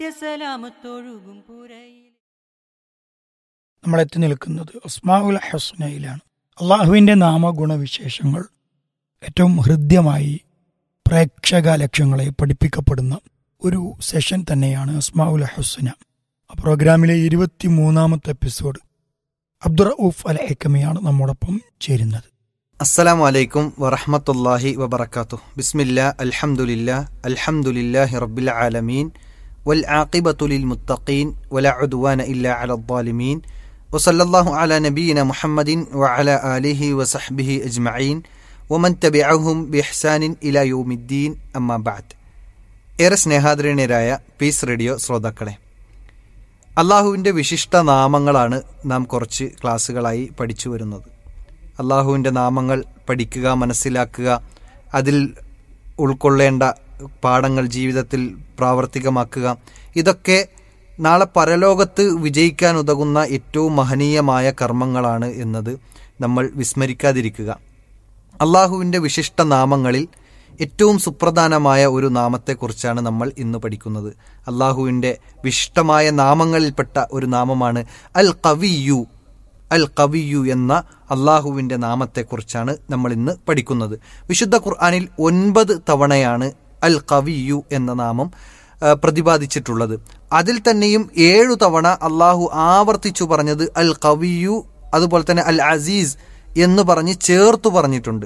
സലാമത്തൊഴുകും പുരയിൽ നമ്മൾ എത്തി നിൽക്കുന്നത് അസ്മാഉൽ ഹസ്നയിലാണ് അള്ളാഹുവിൻ്റെ നാമഗുണവിശേഷങ്ങൾ ഏറ്റവും ഹൃദ്യമായി പ്രേക്ഷക ലക്ഷ്യങ്ങളെ പഠിപ്പിക്കപ്പെടുന്ന ഒരു സെഷൻ തന്നെയാണ് അസ്മാഉൽ ഹസ്ന ആ പ്രോഗ്രാമിലെ ഇരുപത്തി മൂന്നാമത്തെ എപ്പിസോഡ് അബ്ദുറഊഫ് അൽ ഹെക്കമിയാണ് നമ്മോടൊപ്പം ചേരുന്നത് അസ്സലാമു അലൈക്കും വറഹമത്തല്ലാഹി വബർക്കാത്തു ബിസ്മില്ല അൽഹംദുലില്ലാ അൽഹംദുലില്ലാഹി റബ്ബിൽ ആലമീൻ വൽ ആഖിബത്തു ലിൽ മുത്തഖീൻ വല ഉദ്വാന ഇല്ലാ അലൽ ളാലിമീൻ വസല്ലല്ലാഹു അലാ നബിയിന മുഹമ്മദിൻ വഅല ആലിഹി വസഹ്ബിഹി അജ്മഈൻ വമൻ തബിഅഹും ബിഇഹ്സാനിൻ ഇലാ യൗമിദ്ദീൻ അമ്മാ ബഅദ് ഏറെ സ്നേഹാദരണീയരായ പീസ് റേഡിയോ ശ്രോതാക്കളെ അള്ളാഹുവിൻ്റെ വിശിഷ്ട നാമങ്ങളാണ് നാം കുറച്ച് ക്ലാസ്സുകളായി പഠിച്ചു വരുന്നത് അള്ളാഹുവിൻ്റെ നാമങ്ങൾ പഠിക്കുക മനസ്സിലാക്കുക അതിൽ ഉൾക്കൊള്ളേണ്ട പാഠങ്ങൾ ജീവിതത്തിൽ പ്രാവർത്തികമാക്കുക ഇതൊക്കെ നാളെ പരലോകത്ത് വിജയിക്കാൻ ഉതകുന്ന ഏറ്റവും മഹനീയമായ കർമ്മങ്ങളാണ് എന്നത് നമ്മൾ വിസ്മരിക്കാതിരിക്കുക അള്ളാഹുവിൻ്റെ വിശിഷ്ട നാമങ്ങളിൽ ഏറ്റവും സുപ്രധാനമായ ഒരു നാമത്തെക്കുറിച്ചാണ് നമ്മൾ ഇന്ന് പഠിക്കുന്നത് അള്ളാഹുവിൻ്റെ വിശിഷ്ടമായ നാമങ്ങളിൽപ്പെട്ട ഒരു നാമമാണ് അൽ കവിയു അൽ കവിയു എന്ന അള്ളാഹുവിൻ്റെ നാമത്തെക്കുറിച്ചാണ് നമ്മൾ ഇന്ന് പഠിക്കുന്നത് വിശുദ്ധ ഖുർആാനിൽ ഒൻപത് തവണയാണ് അൽ കവിയു എന്ന നാമം ആ, പ്രതിപാദിച്ചിട്ടുള്ളത് അതിൽ തന്നെയും ഏഴു തവണ അള്ളാഹു ആവർത്തിച്ചു പറഞ്ഞത് അൽ കവിയു അതുപോലെ തന്നെ അൽ അസീസ് എന്ന് പറഞ്ഞ് ചേർത്തു പറഞ്ഞിട്ടുണ്ട്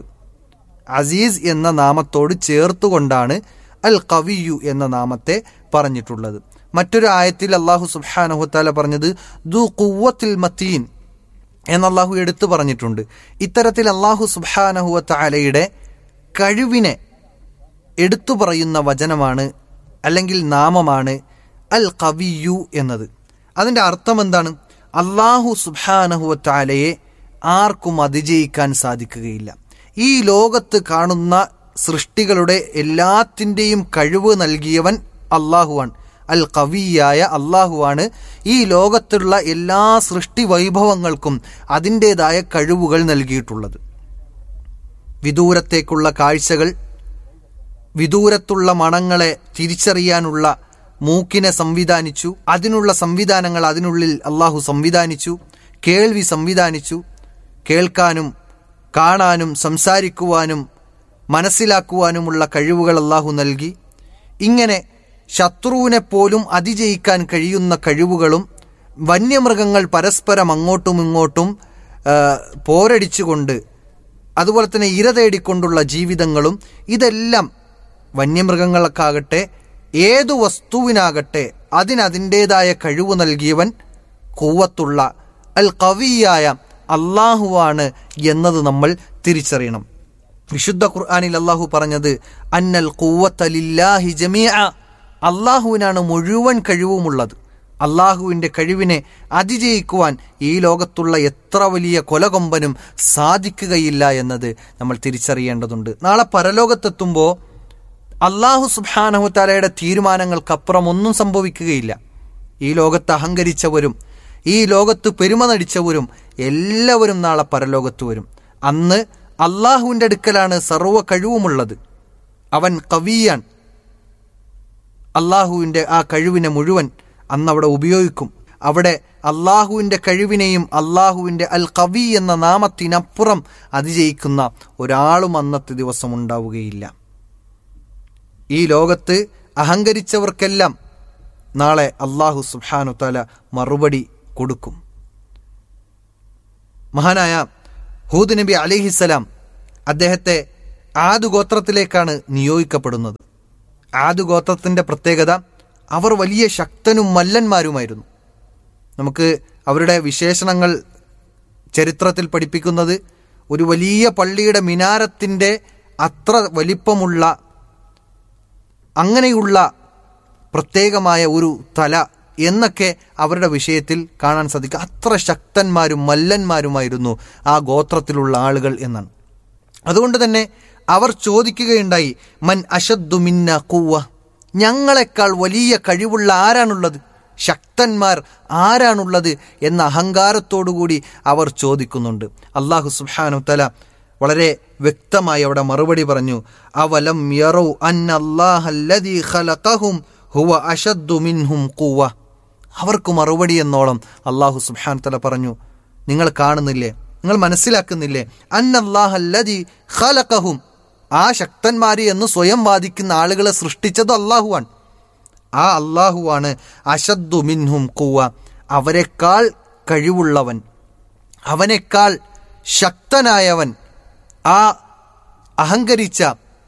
അസീസ് എന്ന നാമത്തോട് ചേർത്തുകൊണ്ടാണ് അൽ കവിയു എന്ന നാമത്തെ പറഞ്ഞിട്ടുള്ളത് മറ്റൊരു ആയത്തിൽ അള്ളാഹു സുബ്ഹാനഹുത്താല പറഞ്ഞത് ദു കുവത്തിൽ മത്തീൻ എന്ന് അള്ളാഹു എടുത്തു പറഞ്ഞിട്ടുണ്ട് ഇത്തരത്തിൽ അള്ളാഹു സുബ്ഹാനഹുവത്താലയുടെ കഴിവിനെ എടുത്തു പറയുന്ന വചനമാണ് അല്ലെങ്കിൽ നാമമാണ് അൽ കവിയു എന്നത് അതിൻ്റെ അർത്ഥം എന്താണ് അള്ളാഹു സുബ്ഹാനഹുവത്താലയെ ആർക്കും അതിജയിക്കാൻ സാധിക്കുകയില്ല ഈ ലോകത്ത് കാണുന്ന സൃഷ്ടികളുടെ എല്ലാത്തിൻ്റെയും കഴിവ് നൽകിയവൻ അള്ളാഹുവാണ് അൽ കവിയായ അള്ളാഹുവാണ് ഈ ലോകത്തുള്ള എല്ലാ സൃഷ്ടി വൈഭവങ്ങൾക്കും അതിൻ്റെതായ കഴിവുകൾ നൽകിയിട്ടുള്ളത് വിദൂരത്തേക്കുള്ള കാഴ്ചകൾ വിദൂരത്തുള്ള മണങ്ങളെ തിരിച്ചറിയാനുള്ള മൂക്കിനെ സംവിധാനിച്ചു അതിനുള്ള സംവിധാനങ്ങൾ അതിനുള്ളിൽ അള്ളാഹു സംവിധാനിച്ചു കേൾവി സംവിധാനിച്ചു കേൾക്കാനും കാണാനും സംസാരിക്കുവാനും മനസ്സിലാക്കുവാനുമുള്ള കഴിവുകൾ അള്ളാഹു നൽകി ഇങ്ങനെ ശത്രുവിനെ പോലും അതിജയിക്കാൻ കഴിയുന്ന കഴിവുകളും വന്യമൃഗങ്ങൾ പരസ്പരം അങ്ങോട്ടും ഇങ്ങോട്ടും ആ, പോരടിച്ചുകൊണ്ട് അതുപോലെ തന്നെ ഇര തേടിക്കൊണ്ടുള്ള ജീവിതങ്ങളും ഇതെല്ലാം വന്യമൃഗങ്ങൾക്കാകട്ടെ ഏതു വസ്തുവിനാകട്ടെ അതിനതിൻ്റെതായ കഴിവ് നൽകിയവൻ കൂവത്തുള്ള അൽ കവിയായ അള്ളാഹുവാണ് എന്നത് നമ്മൾ തിരിച്ചറിയണം വിശുദ്ധ ഖുർആാനിൽ അള്ളാഹു പറഞ്ഞത് അന്നൽ കൂവത്തലില്ലാഹി ജമീഅ അള്ളാഹുവിനാണ് മുഴുവൻ കഴിവുമുള്ളത് അള്ളാഹുവിൻ്റെ കഴിവിനെ അതിജയിക്കുവാൻ ഈ ലോകത്തുള്ള എത്ര വലിയ കൊലകൊമ്പനും സാധിക്കുകയില്ല എന്നത് നമ്മൾ തിരിച്ചറിയേണ്ടതുണ്ട് നാളെ പരലോകത്തെത്തുമ്പോൾ അള്ളാഹു സുബാനഹുത്താലയുടെ തീരുമാനങ്ങൾക്കപ്പുറം ഒന്നും സംഭവിക്കുകയില്ല ഈ ലോകത്ത് അഹങ്കരിച്ചവരും ഈ ലോകത്ത് പെരുമ നടിച്ചവരും എല്ലാവരും നാളെ പരലോകത്ത് വരും അന്ന് അള്ളാഹുവിൻ്റെ അടുക്കലാണ് സർവ്വ കഴിവുമുള്ളത് അവൻ കവിയാൻ അള്ളാഹുവിൻ്റെ ആ കഴിവിനെ മുഴുവൻ അന്ന് അവിടെ ഉപയോഗിക്കും അവിടെ അള്ളാഹുവിൻ്റെ കഴിവിനെയും അള്ളാഹുവിൻ്റെ അൽ കവി എന്ന നാമത്തിനപ്പുറം അതിജയിക്കുന്ന ഒരാളും അന്നത്തെ ദിവസം ഉണ്ടാവുകയില്ല ഈ ലോകത്ത് അഹങ്കരിച്ചവർക്കെല്ലാം നാളെ അള്ളാഹു സുബ്ഹാനു തല മറുപടി കൊടുക്കും മഹാനായ ഹൂദ് നബി അലിഹിസലാം അദ്ദേഹത്തെ ആദു ഗോത്രത്തിലേക്കാണ് നിയോഗിക്കപ്പെടുന്നത് ആദു ഗോത്രത്തിൻ്റെ പ്രത്യേകത അവർ വലിയ ശക്തനും മല്ലന്മാരുമായിരുന്നു നമുക്ക് അവരുടെ വിശേഷണങ്ങൾ ചരിത്രത്തിൽ പഠിപ്പിക്കുന്നത് ഒരു വലിയ പള്ളിയുടെ മിനാരത്തിൻ്റെ അത്ര വലിപ്പമുള്ള അങ്ങനെയുള്ള പ്രത്യേകമായ ഒരു തല എന്നൊക്കെ അവരുടെ വിഷയത്തിൽ കാണാൻ സാധിക്കും അത്ര ശക്തന്മാരും മല്ലന്മാരുമായിരുന്നു ആ ഗോത്രത്തിലുള്ള ആളുകൾ എന്നാണ് അതുകൊണ്ട് തന്നെ അവർ ചോദിക്കുകയുണ്ടായി മൻ അഷദ്ദു മിന്ന കൂവ ഞങ്ങളെക്കാൾ വലിയ കഴിവുള്ള ആരാണുള്ളത് ശക്തന്മാർ ആരാണുള്ളത് എന്ന അഹങ്കാരത്തോടുകൂടി അവർ ചോദിക്കുന്നുണ്ട് അള്ളാഹു സുബ്ഹാനു തല വളരെ വ്യക്തമായി അവിടെ മറുപടി പറഞ്ഞു അവലം യറൗ അന്നല്ലാഹല്ലദീ ഖലഖഹും ഹുവ അഷദ്ദു മിൻഹും കൂവ അവർക്ക് മറുപടി എന്നോളം അള്ളാഹു സുബ്ഹാൻ തല പറഞ്ഞു നിങ്ങൾ കാണുന്നില്ലേ നിങ്ങൾ മനസ്സിലാക്കുന്നില്ലേ അന്നല്ലാഹല്ലതി ഖലഖഹും ആ ശക്തന്മാര് എന്ന് സ്വയം വാദിക്കുന്ന ആളുകളെ സൃഷ്ടിച്ചത് അള്ളാഹുവാണ് ആ അള്ളാഹുവാണ് അഷദ്ദു മിൻഹും കൂവ അവരെക്കാൾ കഴിവുള്ളവൻ അവനേക്കാൾ ശക്തനായവൻ ആ അഹങ്കരിച്ച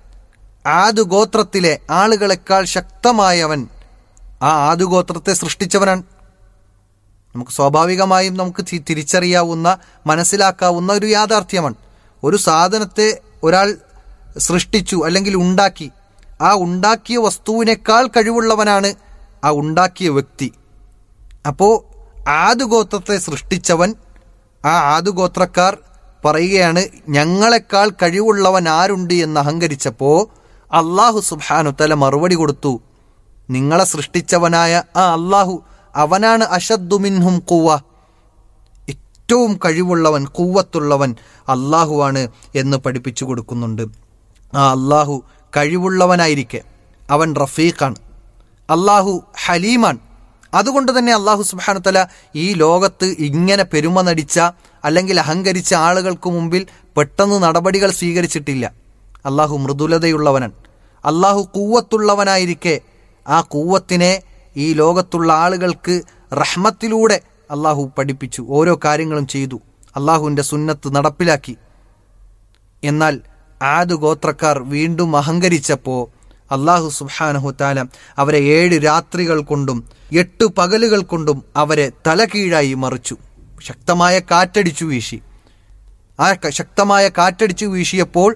ആദുഗോത്രത്തിലെ ആളുകളെക്കാൾ ശക്തമായവൻ ആ ആദുഗോത്രത്തെ സൃഷ്ടിച്ചവനാണ് നമുക്ക് സ്വാഭാവികമായും നമുക്ക് തി- തിരിച്ചറിയാവുന്ന മനസ്സിലാക്കാവുന്ന ഒരു യാഥാർത്ഥ്യമാണ് ഒരു സാധനത്തെ ഒരാൾ സൃഷ്ടിച്ചു അല്ലെങ്കിൽ ഉണ്ടാക്കി ആ ഉണ്ടാക്കിയ വസ്തുവിനേക്കാൾ കഴിവുള്ളവനാണ് ആ ഉണ്ടാക്കിയ വ്യക്തി അപ്പോൾ ആദുഗോത്രത്തെ സൃഷ്ടിച്ചവൻ ആ ആദുഗോത്രക്കാർ പറയുകയാണ് ഞങ്ങളെക്കാൾ കഴിവുള്ളവൻ ആരുണ്ട് എന്ന് അഹങ്കരിച്ചപ്പോൾ അള്ളാഹു സുബാനു തല മറുപടി കൊടുത്തു നിങ്ങളെ സൃഷ്ടിച്ചവനായ ആ അള്ളാഹു അവനാണ് അഷദ്ദുമിൻഹും കുവ ഏറ്റവും കഴിവുള്ളവൻ കൂവത്തുള്ളവൻ അള്ളാഹുവാണ് എന്ന് പഠിപ്പിച്ചു കൊടുക്കുന്നുണ്ട് ആ അള്ളാഹു കഴിവുള്ളവനായിരിക്കെ അവൻ റഫീഖാണ് അള്ളാഹു ഹലീമാണ് അതുകൊണ്ട് തന്നെ അള്ളാഹു സുബാനു തല ഈ ലോകത്ത് ഇങ്ങനെ പെരുമ നടിച്ച അല്ലെങ്കിൽ അഹങ്കരിച്ച ആളുകൾക്ക് മുമ്പിൽ പെട്ടെന്ന് നടപടികൾ സ്വീകരിച്ചിട്ടില്ല അള്ളാഹു മൃദുലതയുള്ളവനാണ് അള്ളാഹു കൂവത്തുള്ളവനായിരിക്കെ ആ കൂവത്തിനെ ഈ ലോകത്തുള്ള ആളുകൾക്ക് റഹ്മത്തിലൂടെ അള്ളാഹു പഠിപ്പിച്ചു ഓരോ കാര്യങ്ങളും ചെയ്തു അള്ളാഹുവിൻ്റെ സുന്നത്ത് നടപ്പിലാക്കി എന്നാൽ ആദ് ഗോത്രക്കാർ വീണ്ടും അഹങ്കരിച്ചപ്പോൾ അള്ളാഹു സുബ്ഹാനഹു താല അവരെ ഏഴ് രാത്രികൾ കൊണ്ടും എട്ട് പകലുകൾ കൊണ്ടും അവരെ തലകീഴായി മറിച്ചു ശക്തമായ കാറ്റടിച്ചു വീശി ആ ക- ശക്തമായ കാറ്റടിച്ചു വീശിയപ്പോൾ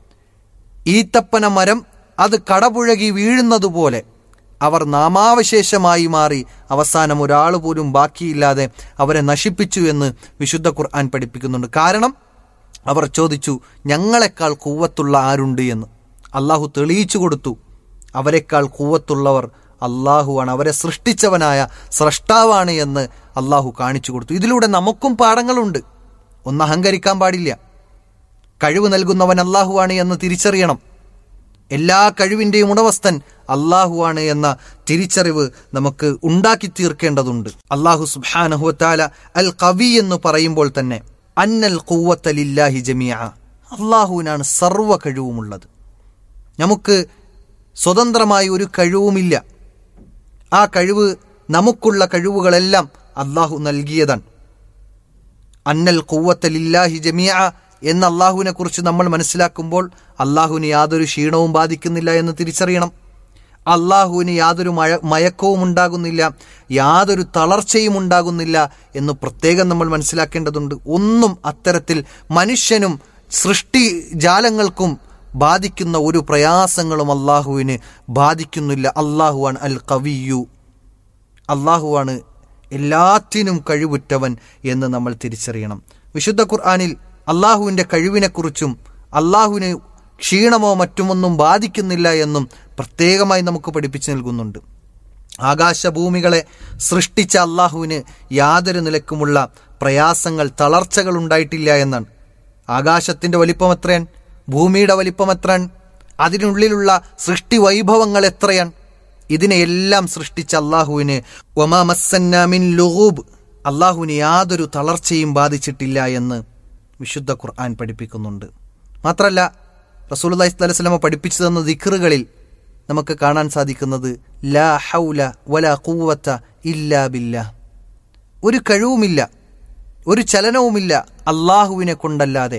ഈത്തപ്പന മരം അത് കടപുഴകി വീഴുന്നതുപോലെ അവർ നാമാവശേഷമായി മാറി അവസാനം ഒരാൾ പോലും ബാക്കിയില്ലാതെ അവരെ നശിപ്പിച്ചു എന്ന് വിശുദ്ധ ഖുർആൻ പഠിപ്പിക്കുന്നുണ്ട് കാരണം അവർ ചോദിച്ചു ഞങ്ങളെക്കാൾ കൂവത്തുള്ള ആരുണ്ട് എന്ന് അള്ളാഹു തെളിയിച്ചു കൊടുത്തു അവരെക്കാൾ കൂവത്തുള്ളവർ അള്ളാഹുവാണ് അവരെ സൃഷ്ടിച്ചവനായ സ്രഷ്ടാവാണ് എന്ന് അള്ളാഹു കാണിച്ചു കൊടുത്തു ഇതിലൂടെ നമുക്കും പാഠങ്ങളുണ്ട് ഒന്ന് അഹങ്കരിക്കാൻ പാടില്ല കഴിവ് നൽകുന്നവൻ അള്ളാഹുവാണ് എന്ന് തിരിച്ചറിയണം എല്ലാ കഴിവിൻ്റെയും ഉടമസ്ഥൻ അള്ളാഹുവാണ് എന്ന തിരിച്ചറിവ് നമുക്ക് ഉണ്ടാക്കി തീർക്കേണ്ടതുണ്ട് അള്ളാഹു സുബാനഹുത്താല അൽ കവി എന്ന് പറയുമ്പോൾ തന്നെ അന്നൽ കൂവത്തലില്ലാഹി ജമിയ അള്ളാഹുവിനാണ് സർവ്വ കഴിവുമുള്ളത് നമുക്ക് സ്വതന്ത്രമായ ഒരു കഴിവുമില്ല ആ കഴിവ് നമുക്കുള്ള കഴിവുകളെല്ലാം അള്ളാഹു നൽകിയതാണ് അന്നൽ കൂവത്തലില്ലാഹി ജമിയ എന്ന അള്ളാഹുവിനെ കുറിച്ച് നമ്മൾ മനസ്സിലാക്കുമ്പോൾ അള്ളാഹുവിന് യാതൊരു ക്ഷീണവും ബാധിക്കുന്നില്ല എന്ന് തിരിച്ചറിയണം അള്ളാഹുവിന് യാതൊരു മഴ മയക്കവും ഉണ്ടാകുന്നില്ല യാതൊരു തളർച്ചയും ഉണ്ടാകുന്നില്ല എന്ന് പ്രത്യേകം നമ്മൾ മനസ്സിലാക്കേണ്ടതുണ്ട് ഒന്നും അത്തരത്തിൽ മനുഷ്യനും സൃഷ്ടി ജാലങ്ങൾക്കും ബാധിക്കുന്ന ഒരു പ്രയാസങ്ങളും അള്ളാഹുവിന് ബാധിക്കുന്നില്ല അള്ളാഹുവാണ് അൽ കവിയു അള്ളാഹുവാണ് എല്ലാത്തിനും കഴിവുറ്റവൻ എന്ന് നമ്മൾ തിരിച്ചറിയണം വിശുദ്ധ ഖുർആാനിൽ അള്ളാഹുവിൻ്റെ കഴിവിനെക്കുറിച്ചും അള്ളാഹുവിന് ക്ഷീണമോ മറ്റുമൊന്നും ബാധിക്കുന്നില്ല എന്നും പ്രത്യേകമായി നമുക്ക് പഠിപ്പിച്ചു നൽകുന്നുണ്ട് ആകാശഭൂമികളെ സൃഷ്ടിച്ച അള്ളാഹുവിന് യാതൊരു നിലക്കുമുള്ള പ്രയാസങ്ങൾ തളർച്ചകൾ ഉണ്ടായിട്ടില്ല എന്നാണ് ആകാശത്തിൻ്റെ വലിപ്പം എത്രയാണ് ഭൂമിയുടെ വലിപ്പം എത്രയാണ് അതിനുള്ളിലുള്ള സൃഷ്ടി വൈഭവങ്ങൾ എത്രയാണ് ഇതിനെയെല്ലാം സൃഷ്ടിച്ച അള്ളാഹുവിന് ഒമാ മസ്സന്ന മിൻ ലുഹൂബ് അള്ളാഹുവിന് യാതൊരു തളർച്ചയും ബാധിച്ചിട്ടില്ല എന്ന് വിശുദ്ധ ഖുർആൻ പഠിപ്പിക്കുന്നുണ്ട് മാത്രമല്ല റസൂലുള്ളാഹി സ്വല്ലല്ലാഹി അലൈഹി വസല്ലമ പഠിപ്പിച്ചു തന്ന ദിക്റുകളിൽ നമുക്ക് കാണാൻ സാധിക്കുന്നത് ലാ ഹൗല വലാ ഖുവ്വത ഇല്ലാ ബില്ലാ ഒരു കഴിവുമില്ല ഒരു ചലനവുമില്ല അള്ളാഹുവിനെ കൊണ്ടല്ലാതെ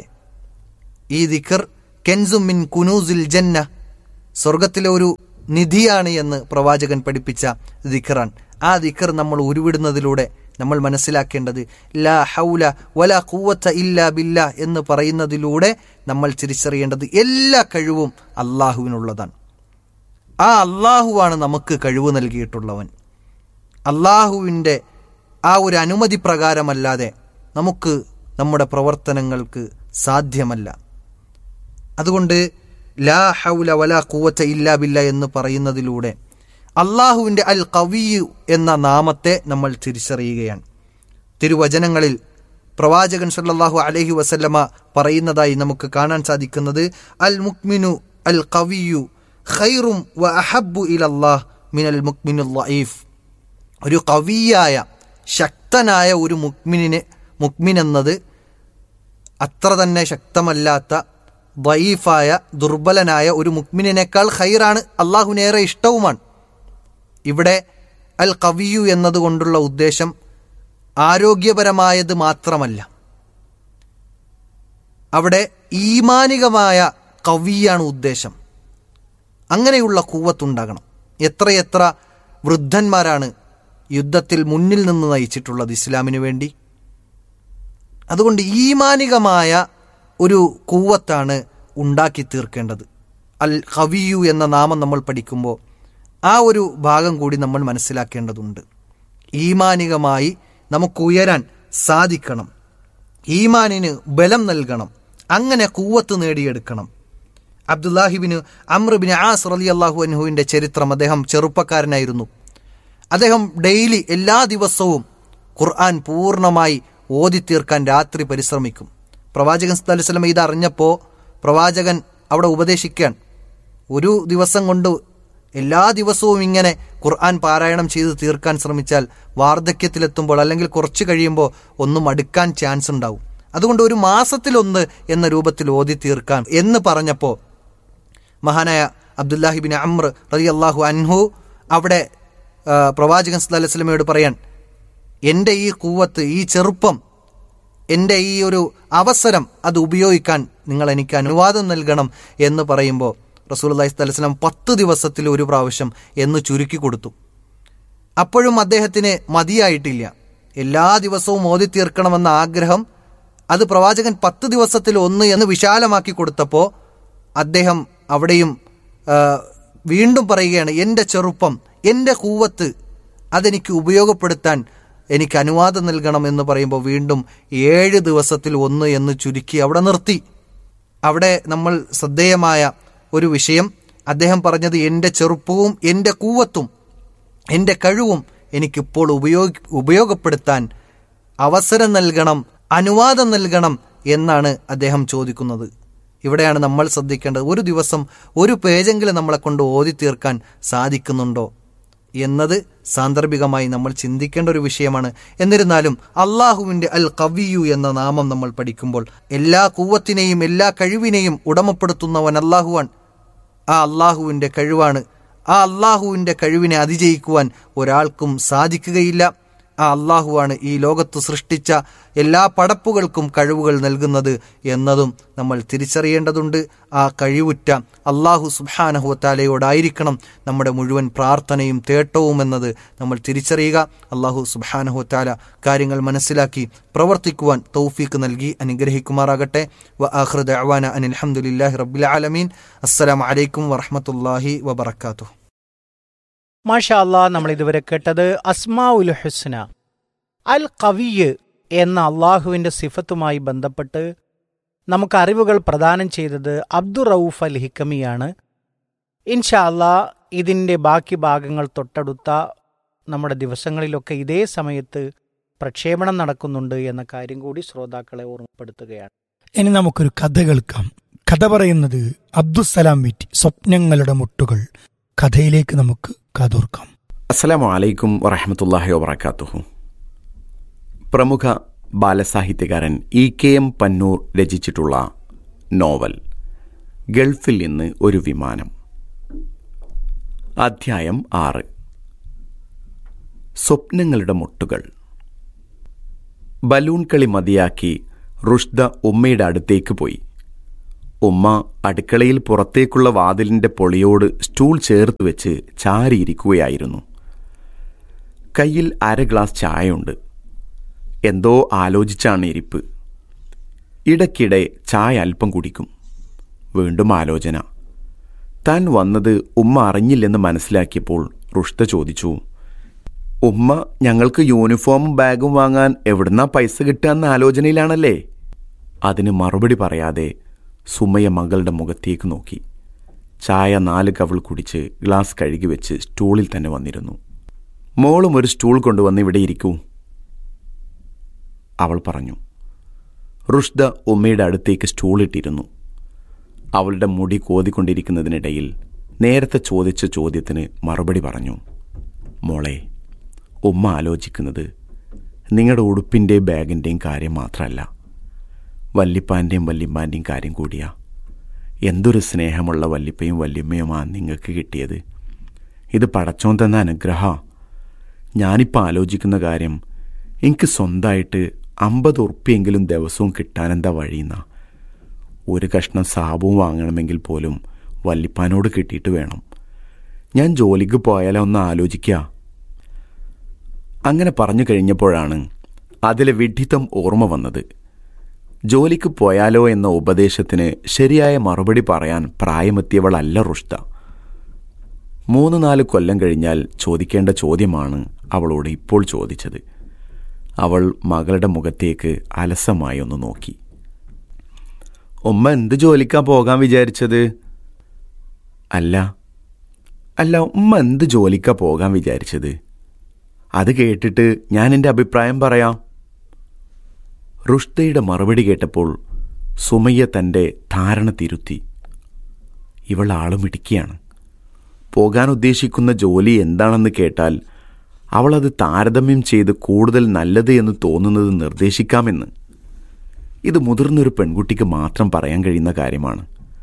ഈ ദിക്കർ കെൻസും മിൻ കുനൂസിൽ ജന്ന സ്വർഗത്തിലെ ഒരു നിധിയാണ് എന്ന് പ്രവാചകൻ പഠിപ്പിച്ച ദിക്കറാൻ ആ ദിക്കർ നമ്മൾ ഉരുവിടുന്നതിലൂടെ നമ്മൾ മനസ്സിലാക്കേണ്ടത് ലാ ഹൗല വല കൂവത്ത ഇല്ല ബില്ല എന്ന് പറയുന്നതിലൂടെ നമ്മൾ തിരിച്ചറിയേണ്ടത് എല്ലാ കഴിവും അള്ളാഹുവിനുള്ളതാണ് ആ അള്ളാഹുവാണ് നമുക്ക് കഴിവ് നൽകിയിട്ടുള്ളവൻ അള്ളാഹുവിൻ്റെ ആ ഒരു അനുമതി പ്രകാരമല്ലാതെ നമുക്ക് നമ്മുടെ പ്രവർത്തനങ്ങൾക്ക് സാധ്യമല്ല അതുകൊണ്ട് ലാ ഹൗല വലാ കൂവത്ത ഇല്ലാ ബില്ല എന്ന് പറയുന്നതിലൂടെ അള്ളാഹുവിൻ്റെ അൽ കവിയു എന്ന നാമത്തെ നമ്മൾ തിരിച്ചറിയുകയാണ് തിരുവചനങ്ങളിൽ പ്രവാചകൻ സല്ലല്ലാഹു അലൈഹി വസല്ലമ പറയുന്നതായി നമുക്ക് കാണാൻ സാധിക്കുന്നത് അൽ മുക്മിനു അൽ കവിയു ഖൈറും വ അഹബ്ബു ഇലല്ലാഹ് മിനൽ മുക്മിനുൽ ലഈഫ് ഒരു കവിയായ ശക്തനായ ഒരു മുക്മിനിന് മുക്മിൻ എന്നത് അത്ര തന്നെ ശക്തമല്ലാത്ത ദയീഫായ ദുർബലനായ ഒരു മുക്മിനേക്കാൾ ഹൈറാണ് അള്ളാഹുവിനേറെ ഇഷ്ടവുമാണ് ഇവിടെ അൽ കവിയു എന്നതുകൊണ്ടുള്ള ഉദ്ദേശം ആരോഗ്യപരമായത് മാത്രമല്ല അവിടെ ഈമാനികമായ കവിയാണ് ഉദ്ദേശം അങ്ങനെയുള്ള കൂവത്തുണ്ടാകണം എത്രയെത്ര വൃദ്ധന്മാരാണ് യുദ്ധത്തിൽ മുന്നിൽ നിന്ന് നയിച്ചിട്ടുള്ളത് ഇസ്ലാമിനു വേണ്ടി അതുകൊണ്ട് ഈമാനികമായ ഒരു കൂവത്താണ് ഉണ്ടാക്കി തീർക്കേണ്ടത് അൽ ഹവിയു എന്ന നാമം നമ്മൾ പഠിക്കുമ്പോൾ ആ ഒരു ഭാഗം കൂടി നമ്മൾ മനസ്സിലാക്കേണ്ടതുണ്ട് ഈമാനികമായി നമുക്ക് ഉയരാൻ സാധിക്കണം ഈമാനിന് ബലം നൽകണം അങ്ങനെ കൂവത്ത് നേടിയെടുക്കണം അബ്ദുല്ലാഹിബിന് അമ്രുബിന് ആസ് റലി അള്ളാഹു അൻഹുവിൻ്റെ ചരിത്രം അദ്ദേഹം ചെറുപ്പക്കാരനായിരുന്നു അദ്ദേഹം ഡെയിലി എല്ലാ ദിവസവും ഖുർആൻ പൂർണ്ണമായി ഓതി തീർക്കാൻ രാത്രി പരിശ്രമിക്കും പ്രവാചകൻ സല്ലല്ലാഹു അലൈഹി വസല്ലം ഇത് അറിഞ്ഞപ്പോൾ പ്രവാചകൻ അവിടെ ഉപദേശിക്കാൻ ഒരു ദിവസം കൊണ്ട് എല്ലാ ദിവസവും ഇങ്ങനെ ഖുർആൻ പാരായണം ചെയ്ത് തീർക്കാൻ ശ്രമിച്ചാൽ വാർദ്ധക്യത്തിലെത്തുമ്പോൾ അല്ലെങ്കിൽ കുറച്ച് കഴിയുമ്പോൾ ഒന്നും അടുക്കാൻ ചാൻസ് ഉണ്ടാവും അതുകൊണ്ട് ഒരു മാസത്തിലൊന്ന് എന്ന രൂപത്തിൽ ഓതി തീർക്കാൻ എന്ന് പറഞ്ഞപ്പോൾ മഹാനായ അബ്ദുല്ലാഹിബിൻ അമ്ര റതി അള്ളാഹു അൻഹു അവിടെ ആ, പ്രവാചകൻ സല്ലല്ലാഹു അലൈഹി വസല്ലമയോട് പറയാൻ എൻ്റെ ഈ കൂവത്ത് ഈ ചെറുപ്പം എൻ്റെ ഈ ഒരു അവസരം അത് ഉപയോഗിക്കാൻ നിങ്ങൾ എനിക്ക് അനുവാദം നൽകണം എന്ന് പറയുമ്പോൾ റസൂൽ അള്ളഹി സ്വലം പത്ത് ദിവസത്തിൽ ഒരു പ്രാവശ്യം എന്ന് ചുരുക്കി കൊടുത്തു അപ്പോഴും അദ്ദേഹത്തിന് മതിയായിട്ടില്ല എല്ലാ ദിവസവും ഓതി തീർക്കണമെന്ന ആഗ്രഹം അത് പ്രവാചകൻ പത്ത് ദിവസത്തിൽ ഒന്ന് എന്ന് വിശാലമാക്കി കൊടുത്തപ്പോൾ അദ്ദേഹം അവിടെയും ആ, വീണ്ടും പറയുകയാണ് എൻ്റെ ചെറുപ്പം എൻ്റെ കൂവത്ത് അതെനിക്ക് ഉപയോഗപ്പെടുത്താൻ എനിക്ക് അനുവാദം നൽകണം എന്ന് പറയുമ്പോൾ വീണ്ടും ഏഴ് ദിവസത്തിൽ ഒന്ന് എന്ന് ചുരുക്കി അവിടെ നിർത്തി അവിടെ നമ്മൾ ശ്രദ്ധേയമായ ഒരു വിഷയം അദ്ദേഹം പറഞ്ഞത് എൻ്റെ ചെറുപ്പവും എൻ്റെ കൂവത്തും എൻ്റെ കഴിവും എനിക്കിപ്പോൾ ഉപയോഗ ഉപയോഗപ്പെടുത്താൻ അവസരം നൽകണം അനുവാദം നൽകണം എന്നാണ് അദ്ദേഹം ചോദിക്കുന്നത് ഇവിടെയാണ് നമ്മൾ ശ്രദ്ധിക്കേണ്ടത് ഒരു ദിവസം ഒരു പേജെങ്കിലും നമ്മളെ കൊണ്ട് ഓതി തീർക്കാൻ സാധിക്കുന്നുണ്ടോ എന്നത് സാന്ദർഭികമായി നമ്മൾ ചിന്തിക്കേണ്ട ഒരു വിഷയമാണ് എന്നിരുന്നാലും അള്ളാഹുവിൻ്റെ അൽ കവിയു എന്ന നാമം നമ്മൾ പഠിക്കുമ്പോൾ എല്ലാ കൂവത്തിനെയും എല്ലാ കഴിവിനെയും ഉടമപ്പെടുത്തുന്നവൻ അള്ളാഹുവാൻ ആ അള്ളാഹുവിൻ്റെ കഴിവാണ് ആ അള്ളാഹുവിൻ്റെ കഴിവിനെ അതിജയിക്കുവാൻ ഒരാൾക്കും സാധിക്കുകയില്ല ആ അള്ളാഹുവാണ് ഈ ലോകത്ത് സൃഷ്ടിച്ച എല്ലാ പടപ്പുകൾക്കും കഴിവുകൾ നൽകുന്നത് എന്നതും നമ്മൾ തിരിച്ചറിയേണ്ടതുണ്ട് ആ കഴിവുറ്റ അള്ളാഹു സുബാനഹുവത്താലയോടായിരിക്കണം നമ്മുടെ മുഴുവൻ പ്രാർത്ഥനയും തേട്ടവും എന്നത് നമ്മൾ തിരിച്ചറിയുക അള്ളാഹു സുബാനഹുവത്താല കാര്യങ്ങൾ മനസ്സിലാക്കി പ്രവർത്തിക്കുവാൻ തൗഫീക്ക് നൽകി അനുഗ്രഹിക്കുമാറാകട്ടെ വ ആഹ്റദ് അവാന അനിൽ അഹമ്മദില്ലാഹി റബ്ബിൽ ആലമീൻ അസ്സലാം വലൈക്കും വറഹമത്തല്ലാഹി വബർക്കാത്തു മാഷാ അല്ലാ നമ്മൾ ഇതുവരെ കേട്ടത് അസ്മാ ഉൽ ഹുസ്ന അൽ കവിയ് എന്ന അള്ളാഹുവിൻ്റെ സിഫത്തുമായി ബന്ധപ്പെട്ട് നമുക്ക് അറിവുകൾ പ്രദാനം ചെയ്തത് അബ്ദുർ റൌഫ് അൽ ഹിക്കമിയാണ് ഇൻഷാ അല്ലാ ഇതിൻ്റെ ബാക്കി ഭാഗങ്ങൾ തൊട്ടടുത്ത നമ്മുടെ ദിവസങ്ങളിലൊക്കെ ഇതേ സമയത്ത് പ്രക്ഷേപണം നടക്കുന്നുണ്ട് എന്ന കാര്യം കൂടി ശ്രോതാക്കളെ ഓർമ്മപ്പെടുത്തുകയാണ് ഇനി നമുക്കൊരു കഥ കേൾക്കാം കഥ പറയുന്നത് അബ്ദുസലാം വീറ്റി സ്വപ്നങ്ങളുടെ മുട്ടുകൾ കഥയിലേക്ക് നമുക്ക് കാതോർക്കാം അസ്സലാമു അലൈക്കും വറഹമത്തല്ലാഹി വബർക്കാത്തുഹു പ്രമുഖ ബാലസാഹിത്യകാരൻ ഇ കെ എം പന്നൂർ രചിച്ചിട്ടുള്ള നോവൽ ഗൾഫിൽ നിന്ന് ഒരു വിമാനം അധ്യായം ആറ് സ്വപ്നങ്ങളുടെ മുട്ടുകൾ ബലൂൺ കളി മതിയാക്കി റുഷ്ദ ഉമ്മയുടെ അടുത്തേക്ക് പോയി ഉമ്മ അടുക്കളയിൽ പുറത്തേക്കുള്ള വാതിലിന്റെ പൊളിയോട് സ്റ്റൂൾ ചേർത്ത് വെച്ച് ചാരിയിരിക്കുകയായിരുന്നു കയ്യിൽ അര ഗ്ലാസ് ചായയുണ്ട് എന്തോ ആലോചിച്ചാണ് ഇരിപ്പ് ഇടയ്ക്കിടെ ചായ അല്പം കുടിക്കും വീണ്ടും ആലോചന താൻ വന്നത് ഉമ്മ അറിഞ്ഞില്ലെന്ന് മനസ്സിലാക്കിയപ്പോൾ റുഷ്ത ചോദിച്ചു ഉമ്മ ഞങ്ങൾക്ക് യൂണിഫോമും ബാഗും വാങ്ങാൻ എവിടുന്നാ പൈസ കിട്ടുകയെന്ന ആലോചനയിലാണല്ലേ അതിന് മറുപടി പറയാതെ സുമയ മകളുടെ മുഖത്തേക്ക് നോക്കി ചായ നാല് കവിൾ കുടിച്ച് ഗ്ലാസ് കഴുകി വെച്ച് സ്റ്റൂളിൽ തന്നെ വന്നിരുന്നു മോളും ഒരു സ്റ്റൂൾ കൊണ്ടുവന്ന് ഇവിടെ ഇരിക്കൂ അവൾ പറഞ്ഞു റുഷ്ദ ഉമ്മയുടെ അടുത്തേക്ക് സ്റ്റൂളിട്ടിരുന്നു അവളുടെ മുടി കോതിക്കൊണ്ടിരിക്കുന്നതിനിടയിൽ നേരത്തെ ചോദിച്ച ചോദ്യത്തിന് മറുപടി പറഞ്ഞു മോളെ ഉമ്മ ആലോചിക്കുന്നത് നിങ്ങളുടെ ഉടുപ്പിൻ്റെയും ബാഗിൻ്റെയും കാര്യം മാത്രമല്ല വല്ലിപ്പാൻ്റെയും വല്യമ്മാൻ്റെയും കാര്യം കൂടിയാ എന്തൊരു സ്നേഹമുള്ള വല്ലിപ്പയും വല്യമ്മയുമാണ് നിങ്ങൾക്ക് കിട്ടിയത് ഇത് പടച്ചോൻ തന്ന അനുഗ്രഹ ഞാനിപ്പോൾ ആലോചിക്കുന്ന കാര്യം എനിക്ക് സ്വന്തമായിട്ട് അമ്പത് ഉറുപ്പിയെങ്കിലും ദിവസവും കിട്ടാനെന്താ വഴിയെന്നാ ഒരു കഷ്ണം സാബും വാങ്ങണമെങ്കിൽ പോലും വല്ലിപ്പാനോട് കിട്ടിയിട്ട് വേണം ഞാൻ ജോലിക്ക് പോയാലോ ഒന്ന് ആലോചിക്കുക അങ്ങനെ പറഞ്ഞു കഴിഞ്ഞപ്പോഴാണ് അതിലെ വിഡ്ഢിത്തം ഓർമ്മ വന്നത് ജോലിക്ക് പോയാലോ എന്ന ഉപദേശത്തിന് ശരിയായ മറുപടി പറയാൻ പ്രായമെത്തിയവളല്ല റുഷ്ത മൂന്ന് നാല് കൊല്ലം കഴിഞ്ഞാൽ ചോദിക്കേണ്ട ചോദ്യമാണ് അവളോട് ഇപ്പോൾ ചോദിച്ചത് അവൾ മകളുടെ മുഖത്തേക്ക് അലസമായി ഒന്ന് നോക്കി ഉമ്മ എന്ത് ജോലിക്കാ പോകാൻ വിചാരിച്ചത് അല്ല അല്ല ഉമ്മ എന്ത് ജോലിക്കാ പോകാൻ വിചാരിച്ചത് അത് കേട്ടിട്ട് ഞാൻ എൻ്റെ അഭിപ്രായം പറയാം റുഷ്തയുടെ മറുപടി കേട്ടപ്പോൾ സുമയ്യ തൻ്റെ ധാരണ തിരുത്തി ഇവൾ ആളുമിടുക്കിയാണ് പോകാൻ ഉദ്ദേശിക്കുന്ന ജോലി എന്താണെന്ന് കേട്ടാൽ അവളത് താരതമ്യം ചെയ്ത് കൂടുതൽ നല്ലത് എന്ന് തോന്നുന്നത് നിർദ്ദേശിക്കാമെന്ന് ഇത് മുതിർന്നൊരു പെൺകുട്ടിക്ക് മാത്രം പറയാൻ കഴിയുന്ന കാര്യമാണ്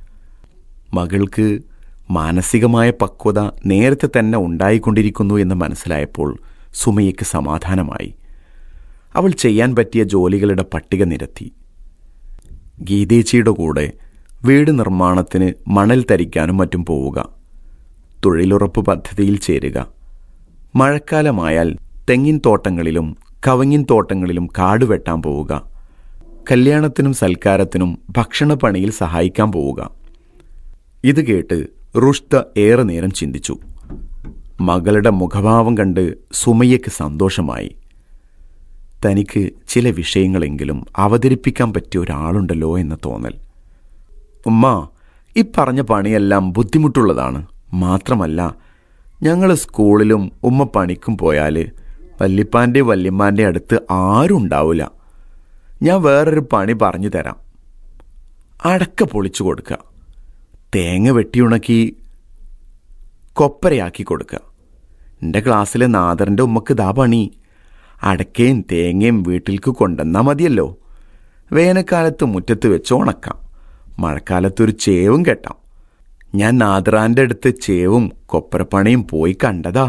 മകൾക്ക് മാനസികമായ പക്വത നേരത്തെ തന്നെ ഉണ്ടായിക്കൊണ്ടിരിക്കുന്നു എന്ന് മനസ്സിലായപ്പോൾ സുമയ്യയ്ക്ക് സമാധാനമായി അവൾ ചെയ്യാൻ പറ്റിയ ജോലികളുടെ പട്ടിക നിരത്തി ഗീതേച്ചിയുടെ കൂടെ വീട് നിർമ്മാണത്തിന് മണൽ തരിക്കാനും മറ്റും പോവുക തൊഴിലുറപ്പ് പദ്ധതിയിൽ ചേരുക മഴക്കാലമായാൽ തെങ്ങിൻ തോട്ടങ്ങളിലും കവങ്ങിൻ തോട്ടങ്ങളിലും കാട് വെട്ടാൻ പോവുക കല്യാണത്തിനും സൽക്കാരത്തിനും ഭക്ഷണപ്പണിയിൽ സഹായിക്കാൻ പോവുക ഇത് കേട്ട് റുഷ്ത ഏറെ നേരം ചിന്തിച്ചു മകളുടെ മുഖഭാവം കണ്ട് സുമയ്യയ്ക്ക് സന്തോഷമായി തനിക്ക് ചില വിഷയങ്ങളെങ്കിലും അവതരിപ്പിക്കാൻ പറ്റിയ ഒരാളുണ്ടല്ലോ എന്ന തോന്നൽ ഉമ്മ ഈ പറഞ്ഞ പണിയെല്ലാം ബുദ്ധിമുട്ടുള്ളതാണ് മാത്രമല്ല ഞങ്ങൾ സ്കൂളിലും ഉമ്മ പണിക്കും പോയാൽ വല്യപ്പാൻ്റെ വല്യമ്മാൻ്റെ അടുത്ത് ആരും ഉണ്ടാവില്ല ഞാൻ വേറൊരു പണി പറഞ്ഞു തരാം അടക്ക പൊളിച്ചു കൊടുക്കുക തേങ്ങ വെട്ടിയുണക്കി കൊപ്പരയാക്കി കൊടുക്കുക എൻ്റെ ക്ലാസ്സിലെ നാദറിൻ്റെ ഉമ്മക്ക് ദാ പണി അടക്കയും തേങ്ങയും വീട്ടിലേക്ക് കൊണ്ടുവന്നാൽ മതിയല്ലോ വേനൽക്കാലത്ത് മുറ്റത്ത് വെച്ച് ഉണക്കാം മഴക്കാലത്തൊരു ചേവും കെട്ടാം ഞാൻ നാദറാൻ്റെ അടുത്ത് ചേവും കൊപ്പരപ്പണിയും പോയി കണ്ടതാ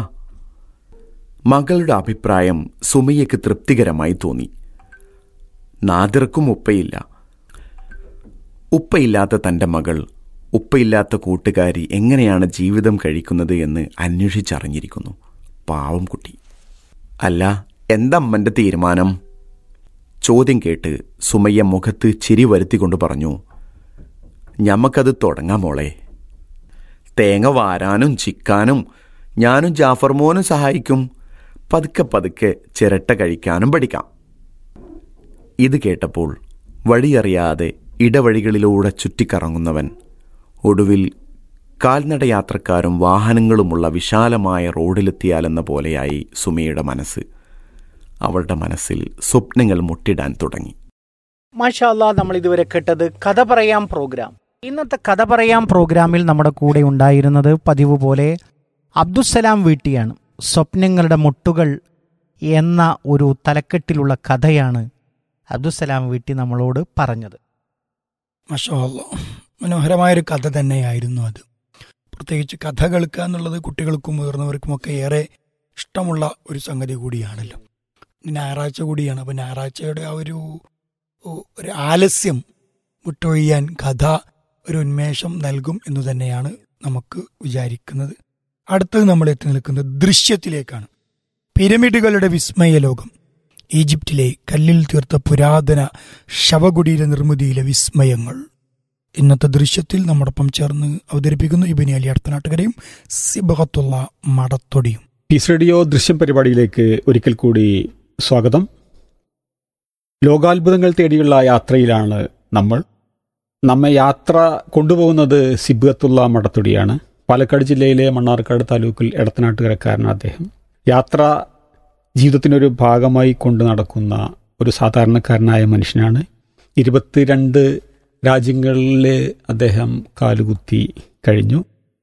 മകളുടെ അഭിപ്രായം സുമയ്യക്ക് തൃപ്തികരമായി തോന്നി നാദിർക്കും ഉപ്പയില്ല ഉപ്പയില്ലാത്ത തൻ്റെ മകൾ ഉപ്പയില്ലാത്ത കൂട്ടുകാരി എങ്ങനെയാണ് ജീവിതം കഴിക്കുന്നത് എന്ന് അന്വേഷിച്ചറിഞ്ഞിരിക്കുന്നു പാവം കുട്ടി അല്ല എന്തമ്മൻ്റെ തീരുമാനം ചോദ്യം കേട്ട് സുമയ്യ മുഖത്ത് ചിരി വരുത്തിക്കൊണ്ട് പറഞ്ഞു ഞമ്മക്കത് തുടങ്ങാം മോളെ തേങ്ങ വാരാനും ചിക്കാനും ഞാനും ജാഫർ മോനും സഹായിക്കും പതുക്കെ പതുക്കെ ചിരട്ട കഴിക്കാനും പഠിക്കാം ഇത് കേട്ടപ്പോൾ വഴിയറിയാതെ ഇടവഴികളിലൂടെ ചുറ്റിക്കറങ്ങുന്നവൻ ഒടുവിൽ കാൽനടയാത്രക്കാരും വാഹനങ്ങളുമുള്ള വിശാലമായ റോഡിലെത്തിയാലെന്ന പോലെയായി സുമയുടെ മനസ്സ് അവളുടെ മനസ്സിൽ സ്വപ്നങ്ങൾ മുട്ടിടാൻ തുടങ്ങി മാഷാല്ല നമ്മൾ ഇതുവരെ കേട്ടത് കഥ പറയാം പ്രോഗ്രാം ഇന്നത്തെ കഥ പറയാം പ്രോഗ്രാമിൽ നമ്മുടെ കൂടെ ഉണ്ടായിരുന്നത് പതിവ് പോലെ അബ്ദുസലാം വീട്ടിയാണ് സ്വപ്നങ്ങളുടെ മുട്ടുകൾ എന്ന ഒരു തലക്കെട്ടിലുള്ള കഥയാണ് അബ്ദുസലാം വീട്ടി നമ്മളോട് പറഞ്ഞത് മഷാ മനോഹരമായൊരു കഥ തന്നെയായിരുന്നു അത് പ്രത്യേകിച്ച് കഥ കേൾക്കുക എന്നുള്ളത് കുട്ടികൾക്കും മുതിർന്നവർക്കുമൊക്കെ ഏറെ ഇഷ്ടമുള്ള ഒരു സംഗതി കൂടിയാണല്ലോ ഇന്ന് ഞായറാഴ്ച കൂടിയാണ് അപ്പോൾ ഞായറാഴ്ചയുടെ ആ ഒരു ഒരു ആലസ്യം വിട്ടൊഴിയാൻ കഥ ഒരു ഉന്മേഷം നൽകും എന്ന് തന്നെയാണ് നമുക്ക് വിചാരിക്കുന്നത് അടുത്തത് നമ്മൾ എത്തി നിൽക്കുന്നത് ദൃശ്യത്തിലേക്കാണ് പിരമിഡുകളുടെ വിസ്മയ ലോകം ഈജിപ്തിലെ കല്ലിൽ തീർത്ത പുരാതന ശവകുടീര നിർമ്മിതിയിലെ വിസ്മയങ്ങൾ ഇന്നത്തെ ദൃശ്യത്തിൽ നമ്മോടൊപ്പം ചേർന്ന് അവതരിപ്പിക്കുന്നു ഇബിനി അലി അടുത്തനാട്ടുകരയും സിബഹത്തുള്ള മടത്തൊടിയും പീസ് റേഡിയോ ദൃശ്യം പരിപാടിയിലേക്ക് ഒരിക്കൽ കൂടി സ്വാഗതം ലോകാത്ഭുതങ്ങൾ തേടിയുള്ള യാത്രയിലാണ് നമ്മൾ നമ്മെ യാത്ര കൊണ്ടുപോകുന്നത് സിബത്തുള്ള മടത്തൊടിയാണ് പാലക്കാട് ജില്ലയിലെ മണ്ണാർക്കാട് താലൂക്കിൽ എടത്തനാട്ടുകരക്കാരനാണ് അദ്ദേഹം യാത്ര ജീവിതത്തിനൊരു ഭാഗമായി കൊണ്ടു നടക്കുന്ന ഒരു സാധാരണക്കാരനായ മനുഷ്യനാണ് ഇരുപത്തിരണ്ട് രാജ്യങ്ങളിൽ അദ്ദേഹം കാലുകുത്തി കഴിഞ്ഞു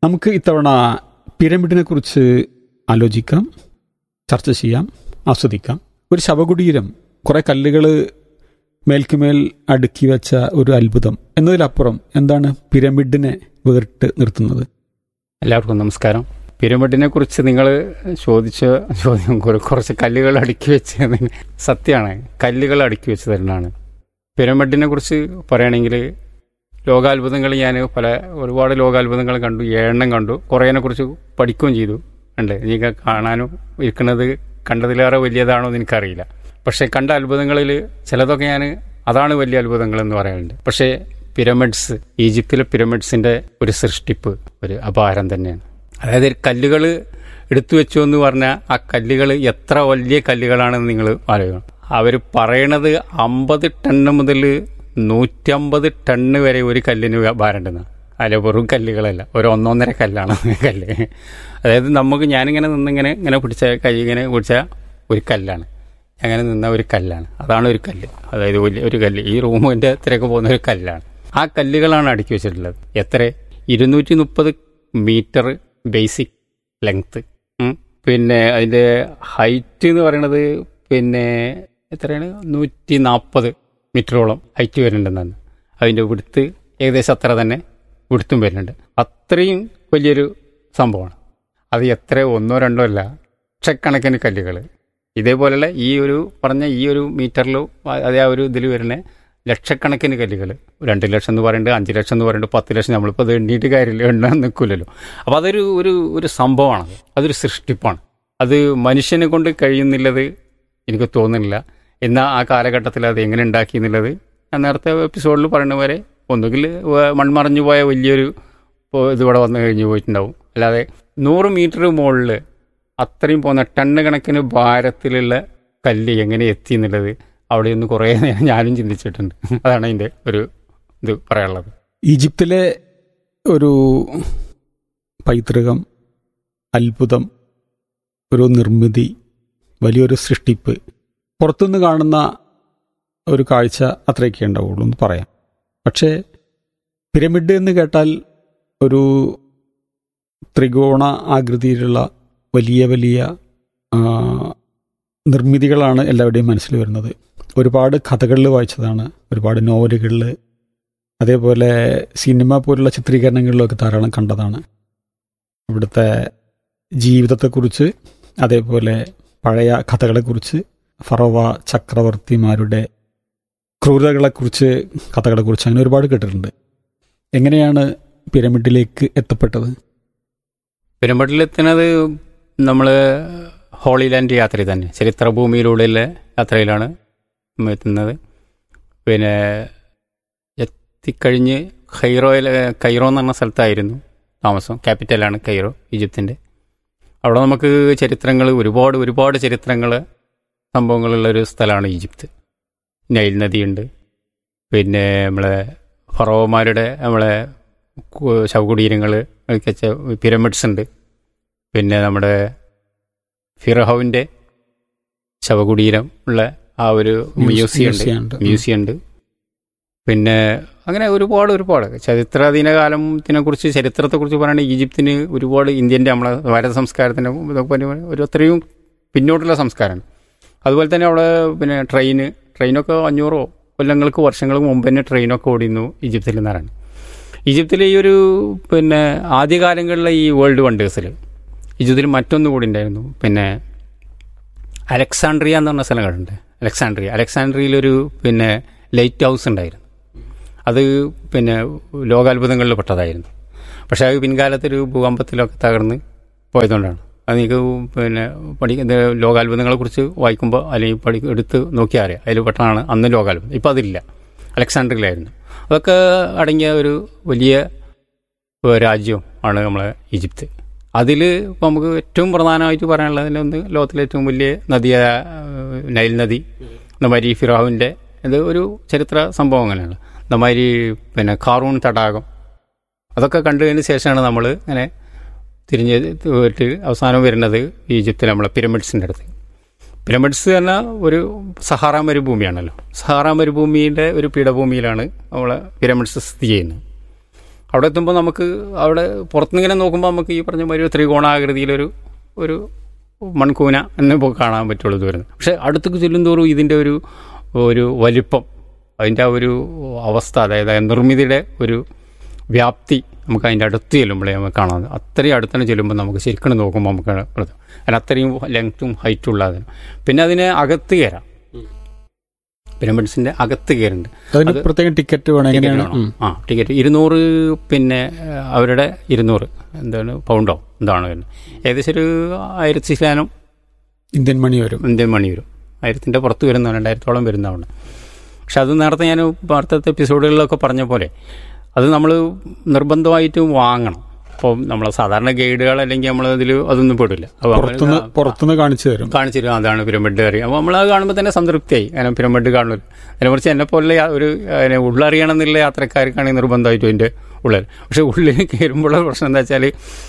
നമുക്ക് ഇത്തവണ പിരമിഡിനെ കുറിച്ച് ആലോചിക്കാം ചർച്ച ചെയ്യാം ആസ്വദിക്കാം ഒരു ശവകുടീരം കുറെ കല്ലുകൾ മേൽക്കുമേൽ അടുക്കി വെച്ച ഒരു അത്ഭുതം എന്നതിലപ്പുറം എന്താണ് പിരമിഡിനെ വേറിട്ട് നിർത്തുന്നത് എല്ലാവർക്കും നമസ്കാരം പിരമിഡിനെ കുറിച്ച് നിങ്ങൾ ചോദിച്ച ചോദ്യം കുറെ- കുറച്ച് കല്ലുകൾ അടുക്കി വെച്ച് സത്യമാണ് കല്ലുകൾ അടുക്കി വെച്ച് തരുന്നതാണ് പിരമിഡിനെ കുറിച്ച് പറയുകയാണെങ്കിൽ ലോകാത്ഭുതങ്ങൾ ഞാൻ പല ഒരുപാട് ലോകാത്ഭുതങ്ങൾ കണ്ടു ഏഴെണ്ണം കണ്ടു കുറേനെ കുറിച്ച് പഠിക്കുകയും ചെയ്തു ഉണ്ട് എനിക്ക് കാണാനും ഇരിക്കുന്നത് കണ്ടതിലേറെ വലിയതാണോ എന്ന് എനിക്കറിയില്ല പക്ഷേ കണ്ട അത്ഭുതങ്ങളിൽ ചിലതൊക്കെ ഞാൻ അതാണ് വലിയ അത്ഭുതങ്ങൾ എന്ന് പറയാറുണ്ട് പക്ഷേ പിരമിഡ്സ് ഈജിപ്തിലെ പിരമിഡ്സിന്റെ ഒരു സൃഷ്ടിപ്പ് ഒരു അപാരം തന്നെയാണ് അതായത് കല്ലുകൾ എടുത്തു വെച്ചു എന്ന് പറഞ്ഞാൽ ആ കല്ലുകൾ എത്ര വലിയ കല്ലുകളാണെന്ന് നിങ്ങൾ ആലോചിക്കണം അവർ പറയണത് അമ്പത് ടണ്ണ് മുതൽ നൂറ്റമ്പത് ടണ്ണ് വരെ ഒരു കല്ലിന് ഭാരണ്ടെന്ന് അല്ല വെറും കല്ലുകളല്ല ഒരു ഒന്നൊന്നര കല്ലാണ് കല്ല് അതായത് നമുക്ക് ഞാനിങ്ങനെ നിന്നിങ്ങനെ ഇങ്ങനെ പിടിച്ച കൈ ഇങ്ങനെ പിടിച്ച ഒരു കല്ലാണ് അങ്ങനെ നിന്ന ഒരു കല്ലാണ് അതാണ് ഒരു കല്ല് അതായത് വലിയ ഒരു കല്ല് ഈ റൂമിന്റെ അത്രയൊക്കെ പോകുന്ന ഒരു കല്ലാണ് ആ കല്ലുകളാണ് അടുക്കി വെച്ചിട്ടുള്ളത് എത്ര ഇരുന്നൂറ്റി മുപ്പത് മീറ്റർ ബേസിക് ലെങ്ത് പിന്നെ അതിന്റെ ഹൈറ്റ് എന്ന് പറയുന്നത് പിന്നെ എത്രയാണ് നൂറ്റി നാൽപ്പത് മീറ്ററോളം ഹൈറ്റ് വരുന്നുണ്ടെന്നാണ് അതിന്റെ വിടുത്ത് ഏകദേശം അത്ര തന്നെ വിടുത്തും വരുന്നുണ്ട് അത്രയും വലിയൊരു സംഭവമാണ് അത് എത്ര ഒന്നോ രണ്ടോ അല്ല ലക്ഷക്കണക്കിന് കല്ലുകൾ ഇതേപോലെയുള്ള ഈ ഒരു പറഞ്ഞ ഈ ഒരു മീറ്ററിൽ അതേ ആ ഒരു ഇതിൽ വരുന്ന ലക്ഷക്കണക്കിന് കല്ലുകൾ രണ്ട് ലക്ഷം എന്ന് പറയുന്നുണ്ട് അഞ്ച് ലക്ഷം എന്ന് പറയുന്നുണ്ട് പത്ത് ലക്ഷം നമ്മളിപ്പോൾ അത് എണ്ണീട്ട് കാര്യമില്ല എണ്ണാൻ നിൽക്കില്ലല്ലോ അപ്പോൾ അതൊരു ഒരു ഒരു സംഭവമാണ് അതൊരു സൃഷ്ടിപ്പാണ് അത് മനുഷ്യനെ കൊണ്ട് കഴിയുന്നില്ലത് എനിക്ക് തോന്നുന്നില്ല എന്നാൽ ആ കാലഘട്ടത്തിൽ അത് എങ്ങനെ ഉണ്ടാക്കി എന്നുള്ളത് ഞാൻ നേരത്തെ എപ്പിസോഡിൽ പറയുന്ന പോലെ ഒന്നുകിൽ മൺമറഞ്ഞു പോയ വലിയൊരു ഇപ്പോൾ ഇതിവിടെ വന്നു കഴിഞ്ഞ് പോയിട്ടുണ്ടാവും അല്ലാതെ നൂറ് മീറ്റർ മുകളിൽ അത്രയും പോകുന്ന ടണ്ണ് കണക്കിന് ഭാരത്തിലുള്ള കല്ല് എങ്ങനെ എത്തി എന്നുള്ളത് അവിടെ നിന്ന് കുറേ നേരം ഞാനും ചിന്തിച്ചിട്ടുണ്ട് അതാണ് അതിൻ്റെ ഒരു ഇത് പറയാനുള്ളത് ഈജിപ്തിലെ ഒരു പൈതൃകം അത്ഭുതം ഒരു നിർമ്മിതി വലിയൊരു സൃഷ്ടിപ്പ് പുറത്തുനിന്ന് കാണുന്ന ഒരു കാഴ്ച അത്രയൊക്കെ ഉണ്ടാവുള്ളൂ എന്ന് പറയാം പക്ഷേ പിരമിഡ് എന്ന് കേട്ടാൽ ഒരു ത്രികോണ ആകൃതിയിലുള്ള വലിയ വലിയ ആ, നിർമ്മിതികളാണ് എല്ലാവരുടെയും മനസ്സിൽ വരുന്നത് ഒരുപാട് കഥകളിൽ വായിച്ചതാണ് ഒരുപാട് നോവലുകളിൽ അതേപോലെ സിനിമ പോലുള്ള ചിത്രീകരണങ്ങളിലൊക്കെ ധാരാളം കണ്ടതാണ് ഇവിടുത്തെ ജീവിതത്തെക്കുറിച്ച് അതേപോലെ പഴയ കഥകളെക്കുറിച്ച് ഫറവ ചക്രവർത്തിമാരുടെ ക്രൂരതകളെക്കുറിച്ച് കഥകളെക്കുറിച്ച് അങ്ങനെ ഒരുപാട് കേട്ടിട്ടുണ്ട് എങ്ങനെയാണ് പിരമിഡിലേക്ക് എത്തപ്പെട്ടത് പെരുമ്പട്ടിലെത്തുന്നത് നമ്മൾ ഹോളി ലാൻഡ് യാത്ര തന്നെ ചരിത്രഭൂമിയിലൂടെയുള്ള യാത്രയിലാണ് നമ്മൾ എത്തുന്നത് പിന്നെ എത്തിക്കഴിഞ്ഞ് ഖൈറോയിൽ കൈറോ എന്ന് പറഞ്ഞ സ്ഥലത്തായിരുന്നു താമസം ക്യാപിറ്റലാണ് കൈറോ ഈജിപ്തിൻ്റെ അവിടെ നമുക്ക് ചരിത്രങ്ങൾ ഒരുപാട് ഒരുപാട് ചരിത്രങ്ങൾ സംഭവങ്ങളുള്ള ഒരു സ്ഥലമാണ് ഈജിപ്ത് നൈൽ നദിയുണ്ട് പിന്നെ നമ്മളെ ഫറോമാരുടെ നമ്മളെ കു- ശവകുടീരങ്ങൾ പിരമിഡ്സ് ഉണ്ട് പിന്നെ നമ്മുടെ ഫിറഹോവിൻ്റെ ശവകുടീരം ഉള്ള ആ ഒരു മ്യൂസിയം ഉണ്ട് മ്യൂസിയം ഉണ്ട്. മ്യൂസിയം ഉണ്ട് പിന്നെ അങ്ങനെ ഒരുപാട് ഒരുപാട് ചരിത്രാധീന കാലത്തിനെ കുറിച്ച് ചരിത്രത്തെക്കുറിച്ച് പറയുകയാണെങ്കിൽ ഈജിപ്തിന് ഒരുപാട് ഇന്ത്യൻ്റെ നമ്മളെ ഭാരത സംസ്കാരത്തിൻ്റെ ഇതൊക്കെ പറഞ്ഞ ഒരു അത്രയും പിന്നോട്ടുള്ള സംസ്കാരമാണ് അതുപോലെ തന്നെ അവിടെ പിന്നെ ട്രെയിന് ട്രെയിനൊക്കെ അഞ്ഞൂറോ കൊല്ലങ്ങൾക്ക് വർഷങ്ങൾക്ക് മുമ്പ് തന്നെ ട്രെയിനൊക്കെ ഓടിയിരുന്നു ഈജിപ്തിൽ നിന്നാണ് ഈജിപ്തിൽ ഈ ഒരു പിന്നെ ആദ്യകാലങ്ങളിലെ ഈ വേൾഡ് വണ്ടേഴ്സിൽ ഈജിപ്തിൽ മറ്റൊന്നും കൂടി ഉണ്ടായിരുന്നു പിന്നെ അലക്സാണ്ട്രിയ എന്ന് പറഞ്ഞ സ്ഥലം കണ്ടുണ്ട് അലക്സാണ്ട്രിയ അലക്സാണ്ട്രിയയിലൊരു പിന്നെ ലൈറ്റ് ഹൗസ് ഉണ്ടായിരുന്നു അത് പിന്നെ ലോകാത്ഭുതങ്ങളിൽ പെട്ടതായിരുന്നു പക്ഷേ അത് പിൻകാലത്തൊരു ഭൂകമ്പത്തിലൊക്കെ തകർന്ന് പോയതുകൊണ്ടാണ് അത് നിങ്ങൾക്ക് പിന്നെ പഠി ഇത് ലോകാത്ഭുതങ്ങളെക്കുറിച്ച് വായിക്കുമ്പോൾ അല്ലെങ്കിൽ പഠി എടുത്ത് നോക്കിയാൽ അറിയാം അതിൽ പെട്ടതാണ് അന്ന് ലോകാത്ഭുതം ഇപ്പം അതില്ല അലക്സാണ്ട്രിയയിലായിരുന്നു അതൊക്കെ അടങ്ങിയ ഒരു വലിയ ഒരു രാജ്യം ആണ് നമ്മളെ ഈജിപ്ത് അതിൽ ഇപ്പോൾ നമുക്ക് ഏറ്റവും പ്രധാനമായിട്ട് പറയാനുള്ളതിൽ ഒന്ന് ലോകത്തിലെ ഏറ്റവും വലിയ നദിയായ ഏഹ്, നൈൽ നദി ഇന്നമാതിരി ഫിറാവിൻ്റെ ഇത് ഒരു ചരിത്ര സംഭവം അങ്ങനെയാണ് ഇന്നമാതിരി പിന്നെ കാറൂൺ തടാകം അതൊക്കെ കണ്ടതിന് ശേഷമാണ് നമ്മൾ ഇങ്ങനെ തിരിഞ്ഞ് പോയിട്ട് അവസാനം വരുന്നത് ഈജിപ്തിൽ നമ്മളെ പിരമിഡ്സിൻ്റെ അടുത്ത് പിരമിഡ്സ് എന്ന ഒരു സഹാറ മരുഭൂമിയാണല്ലോ സഹാറ മരുഭൂമിയുടെ ഒരു പീഠഭൂമിയിലാണ് നമ്മളെ പിരമിഡ്സ് സ്ഥിതി ചെയ്യുന്നത് അവിടെ എത്തുമ്പോൾ നമുക്ക് അവിടെ പുറത്തുനിന്നിങ്ങനെ നോക്കുമ്പോൾ നമുക്ക് ഈ പറഞ്ഞ മാതിരി ഒരു ത്രികോണാകൃതിയിലൊരു ഒരു മൺകൂന എന്നിപ്പോൾ കാണാൻ പറ്റുള്ളൂ ഇത് വരുന്നത് പക്ഷേ അടുത്തേക്ക് ചെല്ലുന്തോറും ഇതിൻ്റെ ഒരു ഒരു വലിപ്പം അതിൻ്റെ ആ ഒരു അവസ്ഥ അതായത് ആ നിർമ്മിതിയുടെ ഒരു വ്യാപ്തി നമുക്ക് അതിൻ്റെ അടുത്ത് ചെല്ലുമ്പോഴേ നമുക്ക് കാണാം അത്രയും അടുത്തന്നെ ചെല്ലുമ്പോൾ നമുക്ക് ശരിക്കും നോക്കുമ്പോൾ നമുക്ക് പ്രതി- അതിന് അത്രയും ലെങ്ത്തും ഹൈറ്റും ഉള്ളതിന് പിന്നെ അതിനെ അകത്ത് കയറാം പിരമിഡ്സിൻ്റെ അകത്ത് കയറുന്നുണ്ട് അതിന് അത് പ്രത്യേകം ടിക്കറ്റ് വേണം ടിക്കറ്റ് എങ്ങനെയാണ് വേണം. ആ ടിക്കറ്റ് ഇരുന്നൂറ് പിന്നെ ഏഹ്, അവരുടെ ഇരുന്നൂറ് എന്താണ് പൗണ്ടോ എന്താണ് വരുന്നത് ഏകദേശം ഒരു ആയിരത്തി ശതമാനം ഇന്ത്യൻ മണി വരും ഇന്ത്യൻ മണി വരും ആയിരത്തിൻ്റെ പുറത്ത് വരുന്ന രണ്ടായിരത്തോളം വരുന്നതാണ് പക്ഷെ അത് നേരത്തെ ഞാൻ വാർത്തത്തെ എപ്പിസോഡുകളിലൊക്കെ പറഞ്ഞ പോലെ അത് നമ്മൾ നിർബന്ധമായിട്ടും വാങ്ങണം അപ്പോൾ നമ്മൾ സാധാരണ ഗൈഡുകൾ അല്ലെങ്കിൽ നമ്മൾ അതിൽ അതൊന്നും പെടില്ല അപ്പോൾ നമ്മള് പുറത്തുനിന്ന് പുറത്തുനിന്ന് കാണിച്ചു തരും കാണിച്ചു തരും അതാണ് പിരമിഡ് കയറി അപ്പോൾ നമ്മൾ അത് കാണുമ്പോൾ തന്നെ സംതൃപ്തിയായി കാരണം പിരമിഡ് കാണുന്നത് അതിനെക്കുറിച്ച് എന്നെ പോലെ ഒരു അതിനെ ഉള്ളറിയണം എന്നുള്ള യാത്രക്കാർക്കാണെങ്കിൽ നിർബന്ധമായിട്ടും അതിൻ്റെ ഉള്ളിൽ പക്ഷെ ഉള്ളിൽ കയറുമ്പോഴുള്ള പ്രശ്നം എന്താ വെച്ചാൽ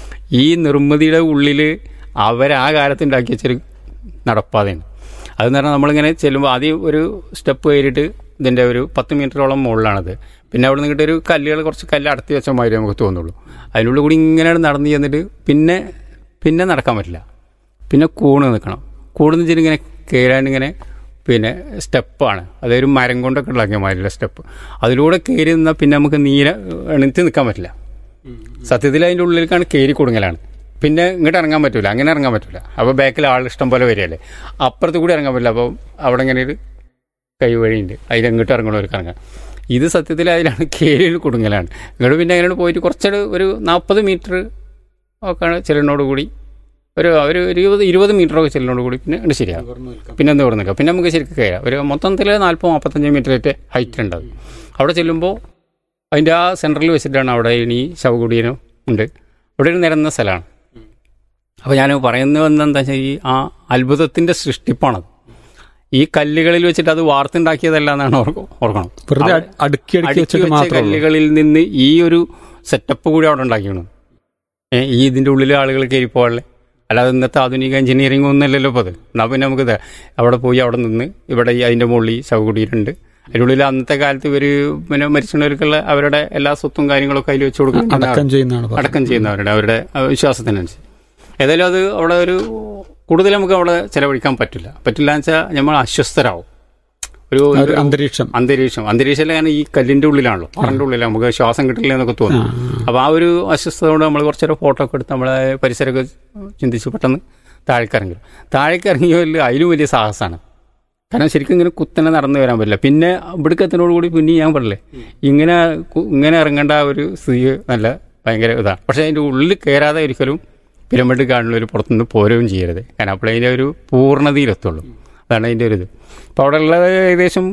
ഈ നിർമ്മിതിയുടെ ഉള്ളിൽ അവർ ആ കാലത്ത് ഉണ്ടാക്കി വെച്ചൊരു നടപ്പാതയാണ് അതെന്ന് പറഞ്ഞാൽ നമ്മളിങ്ങനെ ചെല്ലുമ്പോൾ ആദ്യം ഒരു സ്റ്റെപ്പ് കയറിയിട്ട് ഇതിൻ്റെ ഒരു പത്ത് മീറ്ററോളം മുകളിലാണത് പിന്നെ അവിടെ നിന്നിട്ട് ഒരു കല്ലുകൾ കുറച്ച് കല്ല് അടത്തി വെച്ച മാതിരി നമുക്ക് തോന്നുള്ളൂ അതിനുള്ളിൽ കൂടി ഇങ്ങനെ നടന്ന് ചെന്നിട്ട് പിന്നെ പിന്നെ നടക്കാൻ പറ്റില്ല പിന്നെ കൂണ് നിൽക്കണം കൂണ് വെച്ചിട്ട് ഇങ്ങനെ കയറാൻ ഇങ്ങനെ പിന്നെ സ്റ്റെപ്പാണ് അതൊരു മരം കൊണ്ടൊക്കെ ഉണ്ടാക്കിയ മാതിരിയുള്ള സ്റ്റെപ്പ് അതിലൂടെ കയറി നിന്നാൽ പിന്നെ നമുക്ക് നീര എണീറ്റ് നിൽക്കാൻ പറ്റില്ല സത്യത്തിൽ അതിൻ്റെ ഉള്ളിലേക്കാണ് കയറി കൊടുങ്ങലാണ് പിന്നെ ഇങ്ങോട്ട് ഇറങ്ങാൻ പറ്റില്ല അങ്ങനെ ഇറങ്ങാൻ പറ്റില്ല അപ്പോൾ ബാക്കിൽ ആൾ ഇഷ്ടം പോലെ വരികയല്ലേ അപ്പുറത്ത് കൂടി ഇറങ്ങാൻ പറ്റില്ല അപ്പോൾ അവിടെ ഇങ്ങനെ ഒരു കൈ വഴിയുണ്ട് അതിൽ എങ്ങോട്ട് ഇറങ്ങണവർക്ക് ഇറങ്ങാം ഇത് സത്യത്തിൽ അതിലാണ് കയറി കൊടുങ്ങലാണ് ഇങ്ങോട്ട് പിന്നെ അങ്ങനെ പോയിട്ട് കുറച്ചൊരു ഒരു നാൽപ്പത് മീറ്റർ ഒക്കെ ചെല്ലിനോട് കൂടി ഒരു ഒരു ഇരുപത് ഇരുപത് മീറ്ററൊക്കെ ചെല്ലിനോട് കൂടി പിന്നെ ഉണ്ട് ശരിയാകും പിന്നെ എന്താ ഇവിടെ നിൽക്കാം പിന്നെ നമുക്ക് ശരിക്കും കയറാം ഒരു മൊത്തത്തിൽ നാൽപ്പത് നാൽപ്പത്തഞ്ച് മീറ്ററേറ്റ് ഹൈറ്റ് ഉണ്ടാവും അവിടെ ചെല്ലുമ്പോൾ അതിൻ്റെ ആ സെൻറ്ററിൽ വെച്ചിട്ടാണ് അവിടെ ഇനി ശവകുടീരം ഉണ്ട് അവിടെ ഒരു നിരന്ന സ്ഥലമാണ് അപ്പോൾ ഞാൻ പറയുന്നത് എന്താ വെച്ചാൽ ഈ ആ അത്ഭുതത്തിൻ്റെ സൃഷ്ടിപ്പാണത് ഈ കല്ലുകളിൽ വെച്ചിട്ട് അത് വാർത്തുണ്ടാക്കിയതല്ല എന്നാണ് ഓർക്ക- ഓർക്കണം വെറുതെ അവിടെ അ- അടുക്കി അടുക്കി അടുക്കി വെച്ചിട്ട് വെച്ച മാത്രമേ ഉള്ളൂ കല്ലുകളിൽ നിന്ന് ഈ ഒരു സെറ്റപ്പ് കൂടി അവിടെ ഉണ്ടാക്കിയാണ് ഏ, ഈ ഇതിൻ്റെ ഉള്ളിൽ ആളുകൾ കയറി പോകാനുള്ള അല്ലാതെ ഇന്നത്തെ ആധുനിക എഞ്ചിനീയറിംഗ് ഒന്നുമല്ലല്ലോ ഇപ്പോൾ അത് എന്നാൽ പിന്നെ നമുക്ക് ഇത് അവിടെ പോയി അവിടെ നിന്ന് ഇവിടെ ഈ അതിൻ്റെ മുകളിൽ ശവകുടീരുണ്ട് അതിനുള്ളിൽ അന്നത്തെ കാലത്ത് ഇവർ പിന്നെ മരിച്ചവർക്കുള്ള അവരുടെ എല്ലാ സ്വത്തും കാര്യങ്ങളൊക്കെ അതിൽ വെച്ച് അടക്കം കൊടുക്കുന്ന ചെയ്യുന്നതാണ് പറഞ്ഞത്. അടക്കം ചെയ്യുന്നവരുടെ അവരുടെ ആ, വിശ്വാസത്തിനനുസരിച്ച് ഏതായാലും അത് അവിടെ ഒരു കൂടുതൽ നമുക്ക് അവിടെ ചെലവഴിക്കാൻ പറ്റില്ല പറ്റില്ല എന്ന് വെച്ചാൽ നമ്മൾ അസ്വസ്ഥരാവും ഒരു ആ ഒരു അന്തരീക്ഷം അന്തരീക്ഷം അന്തരീക്ഷം കാരണം ഈ കല്ലിന്റെ ഉള്ളിലാണല്ലോ പറന്റെ ഉള്ളിൽ നമുക്ക് ശ്വാസം കിട്ടില്ല എന്നൊക്കെ തോന്നും അപ്പോൾ ആ ഒരു അസ്വസ്ഥതയോട് നമ്മൾ കുറച്ചേരം ഫോട്ടോ ഒക്കെ എടുത്ത് നമ്മളെ പരിസരമൊക്കെ ചിന്തിച്ച് പെട്ടെന്ന് താഴേക്കിറങ്ങി താഴേക്കിറങ്ങിയതിൽ അതിലും വലിയ സാഹസമാണ് കാരണം ശരിക്കും ഇങ്ങനെ കുത്തനെ നടന്നു വരാൻ പറ്റില്ല പിന്നെ ഇവിടേക്കെത്തിനോട് കൂടി പിന്നെ ഞാൻ പറഞ്ഞില്ലേ ഇങ്ങനെ കു- ഇങ്ങനെ ഇറങ്ങേണ്ട ആ ഒരു സ്ഥിതി നല്ല ഭയങ്കര ഇതാണ് പക്ഷേ അതിൻ്റെ ഉള്ളിൽ കയറാതെ ഒരിക്കലും പിരമിഡ് കാണുന്ന ഒരു പുറത്തുനിന്ന് പോരുകയും ചെയ്യരുത് കാരണം അപ്പോൾ അതിൻ്റെ ഒരു പൂർണ്ണതയിലെത്തുള്ളൂ അതാണ് അതിൻ്റെ ഒരു ഇത് അപ്പോൾ അവിടെ ഉള്ളത് ഏകദേശം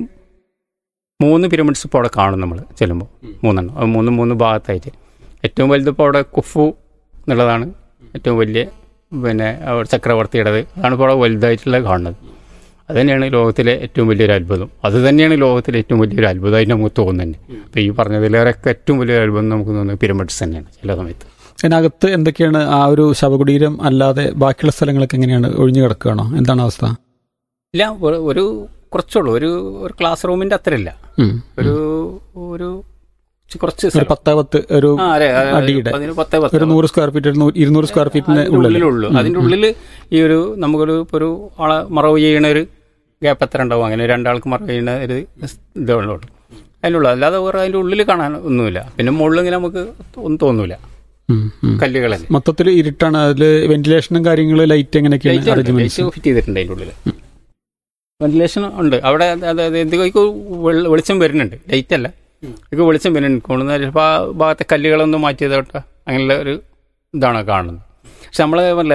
മൂന്ന് പിരമിഡ്സ് ഇപ്പോൾ അവിടെ കാണും നമ്മൾ ചെല്ലുമ്പോൾ മൂന്നെണ്ണം അത് മൂന്ന് മൂന്ന് ഭാഗത്തായിട്ട് ഏറ്റവും വലുത് ഇപ്പോൾ അവിടെ കുഫു എന്നുള്ളതാണ് ഏറ്റവും വലിയ പിന്നെ അവിടെ ചക്രവർത്തിയുടേത് അതാണ് ഇപ്പോൾ അവിടെ വലുതായിട്ടുള്ള കാണുന്നത് അത് തന്നെയാണ് ലോകത്തിലെ ഏറ്റവും വലിയൊരു അത്ഭുതം അത് തന്നെയാണ് ലോകത്തിലെ ഏറ്റവും വലിയൊരു അത്ഭുതമായിട്ട് നമുക്ക് തോന്നുന്നത് അപ്പോൾ ഈ പറഞ്ഞതിലേറെയൊക്കെ ഏറ്റവും വലിയൊരു അത്ഭുതം നമുക്ക് തോന്നുന്നത് പിരമിഡ്സ് തന്നെയാണ് ചില സമയത്ത് അതിനകത്ത് എന്തൊക്കെയാണ് ആ ഒരു ശവകുടീരം അല്ലാതെ ബാക്കിയുള്ള സ്ഥലങ്ങളൊക്കെ എങ്ങനെയാണ് ഒഴിഞ്ഞു കിടക്കുകയാണോ എന്താണ് അവസ്ഥ ഇല്ല ഒരു- ഒരു കുറച്ചുള്ളൂ ഒരു ഒരു ക്ലാസ് റൂമിൻ്റെ അത്രയില്ല ഉം. ഒരു ഒരു കുറച്ച് ഒരു സ്ഥലം. പത്ത് പത്ത് ഒരു ആ, അതെ, അതെ, അതെ. അടിയുടെ പതിന് പത്തേ പത്ത് ഒരു നൂറ് സ്ക്വയർ ഫീറ്റ് ഒരു നൂ- ഇരുന്നൂറ് സ്ക്വയർ ഫീറ്റിന് അതിന്റെ ഉള്ളിൽ ഉള്ളിലുള്ളൂ അതിന്റെ ഉള്ളിൽ ഈ ഒരു നമുക്കൊരു ഇപ്പൊ ഒരു ആളെ മറവ് ചെയ്യണ ഒരു ഗ്യാപ്പ് എത്ര ഉണ്ടാവും അങ്ങനെ രണ്ടാൾക്ക് മറവ് ചെയ്യണ ഒരു ഇതേ ഉള്ളൂ അതിനുള്ളൂ അല്ലാതെ വേറെ അതിന്റെ ഉള്ളിൽ കാണാൻ ഒന്നുമില്ല പിന്നെ മുകളിൽ ഇങ്ങനെ നമുക്ക് ഒന്നും തോന്നൂല ഉം, ഉം. കല്ലുകളല്ലേ മൊത്തത്തിൽ ഇരുട്ടാണ് അതിൽ വെന്റിലേഷനും കാര്യങ്ങളും ലൈറ്റ് എങ്ങനെയൊക്കെയാണ് ലൈറ്റ് അറേഞ്ച്മെന്റ്സ് ഫിറ്റ് ചെയ്തിട്ടുണ്ട് അതിന്റെ ഉള്ളിൽ വെന്റിലേഷൻ ഉണ്ട് അവിടെ അതായത് എന്തൊക്കെ വെളിച്ചം വരുന്നുണ്ട് ലൈറ്റ് അല്ല ഇതൊക്കെ വെളിച്ചം വരുന്നുണ്ട് കൊണ്ടുവന്ന ചിലപ്പോൾ ആ ഭാഗത്തെ കല്ലുകളൊന്നും മാറ്റിയതോട്ടെ അങ്ങനെയുള്ള ഒരു ഇതാണ് കാണുന്നത് പക്ഷെ നമ്മളെ